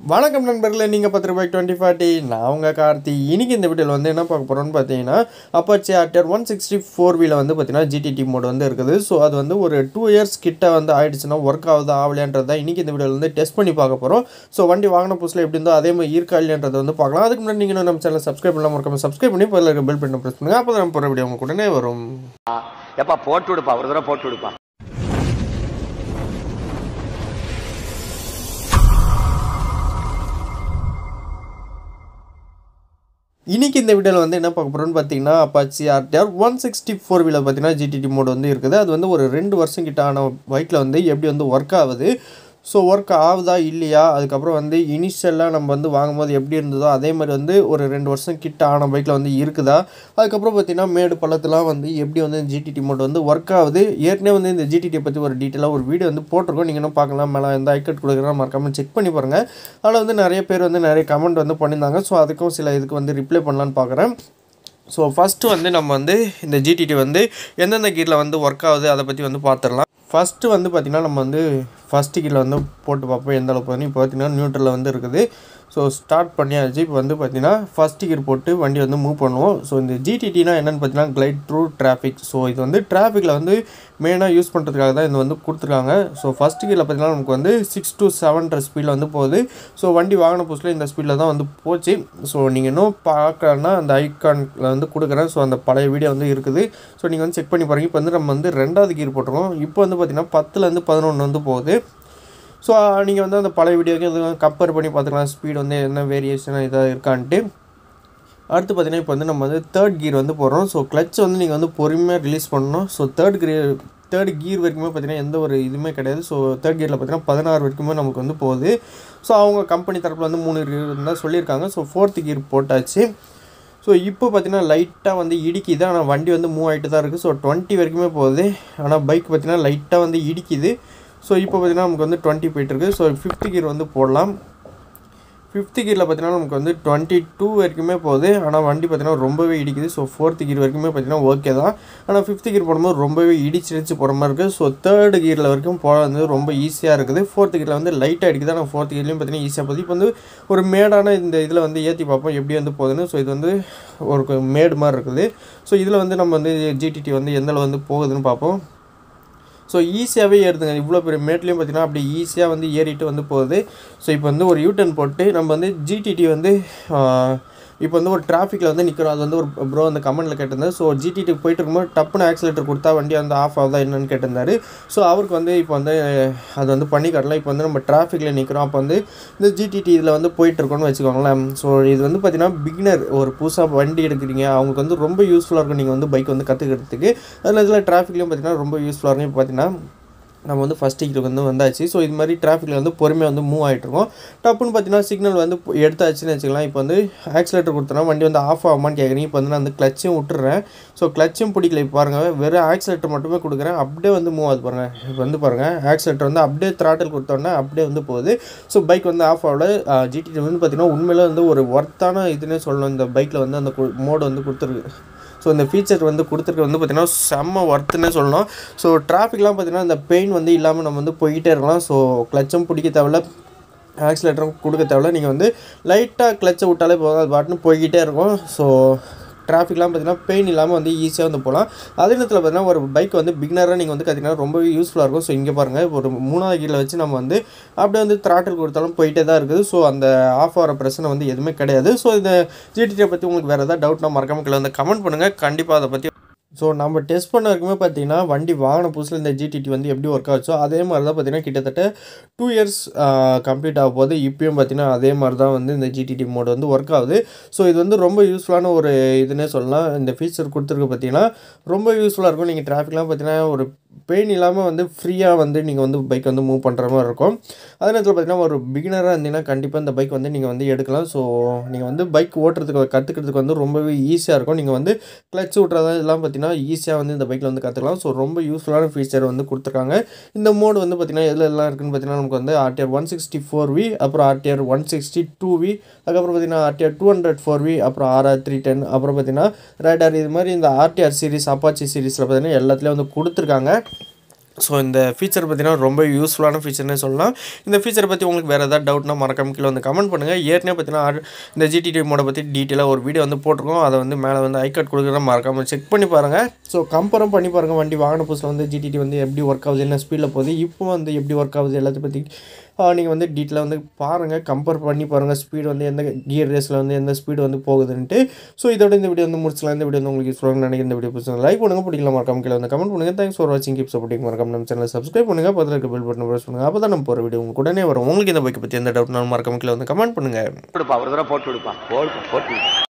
வணக்கம் நண்பர்களே நீங்கள் பத்து ரூபாய்க்கு டுவெண்ட்டி ஃபார்ட்டி நான் உங்கள் கார்த்தி இன்னைக்கு இந்த வீடியோவில் வந்து என்ன பார்க்க போகிறோம்னு பார்த்தீங்கன்னா Apache RTR one sixty four வீல வந்து பார்த்தீங்கன்னா ஜிடிடி மோட் வந்து இருக்குது ஸோ அது வந்து ஒரு டூ இயர்ஸ் கிட்ட வந்து ஆயிடுச்சுன்னா ஒர்க் ஆகுதா ஆகலையான்றது தான் இன்றைக்கி இந்த வீடியோவில் வந்து டெஸ்ட் பண்ணி பார்க்க போகிறோம் ஸோ வண்டி வாங்கின புதுசில் எப்படி இருந்தோ அதே மாதிரி இருக்கா இல்லையன்றதை வந்து பார்க்கலாம் அதுக்கு முன்னாடி நீங்கள் நம்ம சேனல் சப்ஸ்கிரைப் பண்ணலாம் மறக்காம சப்ஸ்கிரைப் பண்ணி பதில் இருக்க பெல் பட்டன் ப்ரெஸ் பண்ணுங்கள் அப்போ தான் நம்ம போகிற வீடியோ உங்களுக்கு உடனே வரும் எப்பா போட்டு விடுப்பா ஒரு தடவை போட்டு விடுப்பா இன்னைக்கு இந்த வீடியோவில் வந்து என்ன பார்க்க போகிறோம்னு பார்த்தீங்கன்னா Apache RTR one sixty four wheeler பார்த்தீங்கன்னா ஜிடிடி மோட் வந்து இருக்குது அது வந்து ஒரு ரெண்டு வருஷம் கிட்ட ஆன பைக்கில் வந்து எப்படி வந்து ஒர்க் ஆகுது ஸோ ஒர்க் ஆகுதா இல்லையா அதுக்கப்புறம் வந்து இனிஷியலாக நம்ம வந்து வாங்கும்போது எப்படி இருந்ததோ அதே மாதிரி வந்து ஒரு ரெண்டு வருஷம் கிட்ட ஆன பைக்கில் வந்து இருக்குதா அதுக்கப்புறம் பார்த்தீங்கன்னா மேடு பள்ளத்துலாம் வந்து எப்படி வந்து ஜிடிடி மோட் வந்து ஒர்க் ஆகுது ஏற்கனவே வந்து இந்த ஜிடிடி பற்றி ஒரு டீட்டெயிலாக ஒரு வீடியோ வந்து போட்டிருக்கோம் நீங்கள் இன்னும் பார்க்கலாம் மேலே எந்த ஐக்கட் கொடுக்குறேன் மறக்காமல் செக் பண்ணி பாருங்கள் அதில் வந்து நிறைய பேர் வந்து நிறைய கமெண்ட் வந்து பண்ணியிருந்தாங்க ஸோ அதுக்கும் சில இதுக்கு வந்து ரிப்ளை பண்ணலான்னு பார்க்குறேன் ஸோ ஃபஸ்ட்டு வந்து நம்ம வந்து இந்த ஜிடிடி வந்து எந்தெந்த கீரில் வந்து ஒர்க் ஆகுது அதை பற்றி வந்து பார்த்துடலாம் ஃபஸ்ட்டு வந்து பார்த்திங்கன்னா நம்ம வந்து ஃபஸ்ட்டு கீரில் வந்து போட்டு பார்ப்போம் எந்த அளவுக்கு வந்து இப்போ பார்த்திங்கன்னா நியூட்ரலில் வந்து இருக்குது ஸோ ஸ்டார்ட் பண்ணியாச்சு இப்போ வந்து பார்த்திங்கன்னா ஃபஸ்ட் கியர் போட்டு வண்டி வந்து மூவ் பண்ணுவோம் ஸோ இந்த ஜிடிடினா என்னென்னு பார்த்தீங்கன்னா கிளைட் த்ரூ டிராஃபிக் ஸோ இது வந்து டிராஃபிக்கில் வந்து மெயினாக யூஸ் பண்ணுறதுக்காக தான் இது வந்து கொடுத்துருக்காங்க ஸோ ஃபஸ்ட் கியரில் பார்த்தீங்கன்னா நமக்கு வந்து சிக்ஸ் டு செவன்ற ஸ்பீடில் வந்து போகுது ஸோ வண்டி வாங்கின புதுசில் இந்த ஸ்பீடில் தான் வந்து போச்சு ஸோ நீங்கள் இன்னும் பார்க்கலன்னா அந்த ஐக்கானில் வந்து கொடுக்குறேன் ஸோ அந்த பழைய வீடியோ வந்து இருக்குது ஸோ நீங்கள் வந்து செக் பண்ணி பாருங்கள் இப்போ வந்து நம்ம வந்து ரெண்டாவது கீர் போட்டிருக்கோம் இப்போ வந்து பார்த்திங்கன்னா பத்துலேருந்து பதினொன்று வந்து போகுது ஸோ நீங்கள் வந்து அந்த பழைய வீடியோக்கு எதுவும் கம்பேர் பண்ணி பார்த்துக்கலாம் ஸ்பீடு வந்து என்ன வேரியேஷன் இதாக இருக்கான்ட்டு அடுத்து பார்த்தீங்கன்னா இப்போ வந்து நம்ம வந்து தேர்ட் கீர் வந்து போடுறோம் ஸோ கிளச் வந்து நீங்கள் வந்து பொறுமையாக ரிலீஸ் பண்ணணும் so third gear third gear வரைக்குமே பார்த்தீங்கன்னா எந்த ஒரு இதுவுமே கிடையாது ஸோ தேர்ட் கியரில் பார்த்தீங்கன்னா பதினாறு வரைக்குமே நமக்கு வந்து போகுது ஸோ அவங்க கம்பெனி தரப்பில் வந்து மூணு கீர் இருந்தால் சொல்லியிருக்காங்க ஸோ ஃபோர்த்து கீர் போட்டாச்சு ஸோ இப்போ பார்த்தீங்கன்னா லைட்டாக வந்து இடிக்குது ஆனால் வண்டி வந்து மூவ் ஆகிட்டு தான் இருக்குது ஸோ டுவெண்ட்டி வரைக்குமே போகுது ஆனால் பைக் பார்த்தீங்கன்னா லைட்டாக வந்து இடிக்குது ஸோ இப்போ பார்த்தீங்கன்னா நமக்கு வந்து டுவெண்ட்டி போயிட்டுருக்கு ஸோ ஃபிஃப்த் கீர் வந்து போடலாம் ஃபிஃப்த்து கீரில் பார்த்தீங்கன்னா நமக்கு வந்து டுவெண்ட்டி டூ வரைக்குமே போகுது ஆனால் வண்டி பார்த்தீங்கன்னா ரொம்பவே இடிக்குது ஸோ ஃபோர்த்து கீர் வரைக்குமே பார்த்தீங்கன்னா ஓகே தான் ஆனால் ஃபிஃப்த்து கீர் போடும்போது ரொம்பவே இடிச்சு இடிச்சு போகிற மாதிரி இருக்குது ஸோ தேர்டு கீரில் வரைக்கும் போட வந்து ரொம்ப ஈஸியாக இருக்குது ஃபோர்த்து கீரில் வந்து லைட்டாக அடிக்குது ஆனால் ஃபோர்த்து கீர்லேயும் பார்த்தீங்கன்னா ஈஸியாக போகுது இப்போ வந்து ஒரு மேடான இந்த இதில் வந்து ஏற்றி பார்ப்போம் எப்படி வந்து போகுதுன்னு ஸோ இது வந்து ஒரு மேடு மாதிரி இருக்குது ஸோ இதில் வந்து நம்ம வந்து ஜிடிடி வந்து எந்த அளவு வந்து போகுதுன்னு பார்ப்போம் ஸோ ஈஸியாகவே ஏறுதுங்க இவ்வளோ பெரிய மேட்லேயும் பார்த்தீங்கன்னா அப்படி ஈஸியாக வந்து ஏறிட்டு வந்து போகுது ஸோ இப்போ வந்து ஒரு யூட்டன் போட்டு நம்ம வந்து ஜிடிடி வந்து இப்போ வந்து ஒரு டிராஃபிக்கில் வந்து நிற்கிறோம் அது வந்து ஒரு ப்ரோ அந்த கமெண்ட்டில் கேட்டிருந்தார் ஸோ ஜிடிடி போயிட்டு இருக்கும்போது டப்புன்னு ஆக்சிலேட்டர் கொடுத்தா வண்டி வந்து ஆஃப் ஆகுதா என்னன்னு கேட்டிருந்தாரு ஸோ அவருக்கு வந்து இப்போ வந்து அது வந்து பண்ணி காட்டலாம் இப்போ வந்து நம்ம டிராஃபிக்கில் நிற்கிறோம் அப்போ வந்து இந்த ஜிடிடி இதில் வந்து போயிட்டுருக்கோன்னு வச்சுக்கோங்களேன் ஸோ இது வந்து பார்த்திங்கன்னா பிகினர் ஒரு புதுசாக வண்டி எடுக்கிறீங்க அவங்களுக்கு வந்து ரொம்ப யூஸ்ஃபுல்லாக இருக்கும் நீங்கள் வந்து பைக் வந்து கற்றுக்கிறதுக்கு அதில் இதில் டிராஃபிக்லேயும் பார்த்திங்கன்னா ரொம்ப யூஸ்ஃபுல்லாக இருக்கும் இப்போ பார்த்தீங்கன்னா நம்ம வந்து ஃபஸ்ட் டிகிரி வந்து வந்தாச்சு ஸோ இது மாதிரி டிராஃபிக்கில் வந்து பொறுமையாக வந்து மூவ் ஆகிட்ருக்கோம் டப்புன்னு பார்த்தீங்கன்னா சிக்னல் வந்து எடுத்தாச்சுன்னு வச்சுக்கலாம் இப்போ வந்து ஆக்சிலேட்டர் கொடுத்தோன்னா வண்டி வந்து ஆஃப் ஆகுமான்னு கேட்குறீங்க இப்போ வந்து நான் அந்த கிளச்சும் விட்டுறேன் ஸோ கிளச்சும் பிடிக்கல இப்போ பாருங்கள் வெறும் ஆக்சிலேட்டர் மட்டுமே கொடுக்குறேன் அப்படியே வந்து மூவ் ஆகுது பாருங்கள் இப்போ வந்து பாருங்கள் ஆக்சிலேட்டர் வந்து அப்படியே த்ராட்டில் கொடுத்தோன்னா அப்படியே வந்து போகுது ஸோ பைக் வந்து ஆஃப் ஆகல ஜிடி வந்து பார்த்திங்கன்னா உண்மையிலே வந்து ஒரு ஒர்த்தான இதுன்னே சொல்லணும் இந்த பைக்கில் வந்து அந்த மோடு வந்து கொடுத்துருக்கு ஸோ இந்த ஃபீச்சர் வந்து கொடுத்துருக்கு வந்து பார்த்திங்கன்னா செம்ம ஒர்த்துன்னே சொல்லணும் ஸோ டிராஃபிக்லாம் பார்த்திங்கன்னா இந்த பெயின் வந்து இல்லாமல் நம்ம வந்து போய்கிட்டே இருக்கலாம் ஸோ கிளச்சும் பிடிக்க தேவையில்ல ஆக்சிலேட்டரும் கொடுக்க தேவையில்ல நீங்கள் வந்து லைட்டாக கிளச்சை விட்டாலே போதும் அது பாட்டுன்னு போய்கிட்டே இருக்கும் ஸோ டிராஃபிக்லாம் பார்த்தீங்கன்னா பெயின் இல்லாமல் வந்து ஈஸியாக வந்து போகலாம் அதே நேரத்தில் பார்த்தீங்கன்னா ஒரு பைக் வந்து பிகினராக நீங்கள் வந்து கற்றுக்கினா ரொம்பவே யூஸ்ஃபுல்லாக இருக்கும் ஸோ இங்கே பாருங்கள் ஒரு மூணாவது கீரில் வச்சு நம்ம வந்து அப்படியே வந்து த்ராட்டில் கொடுத்தாலும் போயிட்டே தான் இருக்குது ஸோ அந்த ஆஃப் ஆகிற பிரச்சனை வந்து எதுவுமே கிடையாது ஸோ இந்த ஜிடிடியை பற்றி உங்களுக்கு வேறு ஏதாவது டவுட்னா மறக்காம கீழே வந்து கமெண்ட் பண்ணுங்கள் கண்டிப்பாக அதை பற்றி ஸோ நம்ம டெஸ்ட் பண்ண வரைக்குமே பார்த்தீங்கன்னா வண்டி வாங்கின புதுசில் இந்த ஜிடிடி வந்து எப்படி ஒர்க் ஆச்சோ அதே மாதிரி தான் பார்த்தீங்கன்னா கிட்டத்தட்ட டூ இயர்ஸ் கம்ப்ளீட் ஆக போது இப்பயும் பார்த்தீங்கன்னா அதே மாதிரி தான் வந்து இந்த ஜிடிடி மோட் வந்து ஒர்க் ஆகுது ஸோ இது வந்து ரொம்ப யூஸ்ஃபுல்லான ஒரு இதுன்னே சொல்லலாம் இந்த ஃபீச்சர் கொடுத்துருக்கு பார்த்தீங்கன்னா ரொம்ப யூஸ்ஃபுல்லாக இருக்கும் நீங்கள் டிராஃபிக்லாம் பார்த்தீங்கன்னா ஒரு பெயின் இல்லாமல் வந்து ஃப்ரீயாக வந்து நீங்கள் வந்து பைக் வந்து மூவ் பண்ணுற மாதிரி இருக்கும் அதே நேரத்தில் பார்த்தீங்கன்னா ஒரு பிகினராக இருந்தீங்கன்னா கண்டிப்பாக இந்த பைக் வந்து நீங்கள் வந்து எடுக்கலாம் ஸோ நீங்கள் வந்து பைக் ஓட்டுறதுக்கு கற்றுக்கிறதுக்கு வந்து ரொம்பவே ஈஸியாக இருக்கும் நீங்கள் வந்து கிளச் விட்றதா இதெல்லாம் பார்த்தீங்கன்னா ஈஸியாக வந்து இந்த பைக்கில் வந்து கற்றுக்கலாம் ஸோ ரொம்ப யூஸ்ஃபுல்லான ஃபீச்சர் வந்து கொடுத்துருக்காங்க இந்த மோடு வந்து பார்த்திங்கன்னா எதில் எல்லாம் இருக்குன்னு பார்த்தீங்கன்னா நமக்கு வந்து RTR one sixty four V அப்புறம் RTR one sixty two V அதுக்கப்புறம் பார்த்தீங்கன்னா RTR two hundred four V அப்புறம் ஆர்ஆர் த்ரீ டென் அப்புறம் பார்த்தீங்கன்னா ரேடார் இது மாதிரி இந்த ஆர்டிஆர் சீரிஸ் அப்பாச்சி சீரிஸில் பார்த்தீங்கன்னா எல்லாத்துலேயும் வந்து கொடுத்துருக்காங்க ஸோ இந்த ஃபீச்சர் பார்த்தீங்கன்னா ரொம்ப யூஸ்ஃபுல்லான ஃபீச்சர்னே சொல்லலாம் இந்த ஃபீச்சரை பற்றி உங்களுக்கு வேறு ஏதாவது டவுட்னா மறக்காம கீழே வந்து கமெண்ட் பண்ணுங்கள் ஏற்கனவே பார்த்தீங்கன்னா இந்த ஜிடிடி மோட பற்றி டீட்டெயிலாக ஒரு வீடியோ வந்து போட்டிருக்கோம் அதை வந்து மேலே வந்து ஐகார்ட் கொடுக்குற மறக்காமல் செக் பண்ணி பாருங்கள் ஸோ கம்பேரும் பண்ணி பாருங்கள் வண்டி வாகன புதுசில் வந்து ஜிடிடி வந்து எப்படி ஒர்க் ஆகுது என்ன ஸ்பீடில் போகுது இப்போ வந்து எப்படி ஒர்க் ஆகுது எல்லாத்தையும் பற்றி நீங்கள் வந்து டீட்டெயிலாக வந்து பாருங்கள் கம்பேர் பண்ணி பாருங்கள் ஸ்பீடு வந்து எந்த கியர் ரேஸில் வந்து எந்த ஸ்பீடு வந்து போகுதுன்ட்டு ஸோ இதோட இந்த வீடியோ வந்து முடிச்சலாம் இந்த வீடியோ வந்து உங்களுக்கு யூஸ்ஃபுல்லாக நினைக்கிறேன் இந்த வீடியோ பிடிச்சா லைக் பண்ணுங்கள் பிடிக்கல மறக்காம கீழே வந்து கமெண்ட் பண்ணுங்கள் தேங்க்ஸ் ஃபார் வாட்சிங் கீப் சப்போர்ட்டிங் மறக்காம நம்ம சேனலை சப்ஸ்கிரைப் பண்ணுங்கள் பக்கத்தில் இருக்க பெல் பட்டன் ப்ரெஸ் பண்ணுங்கள் அப்போ தான் நம்ம போகிற வீடியோ உங்களுக்கு உடனே வரும் உங்களுக்கு இந்த பைக்கை பற்றி எந்த டவுட்னாலும் மறக்காம கீழே வந்து கமெண்ட் பண்ணுங்கள் கொடுப்பா ஒரு தடவை போட்டு விடுப்பா போட்டு போட்டு விடு.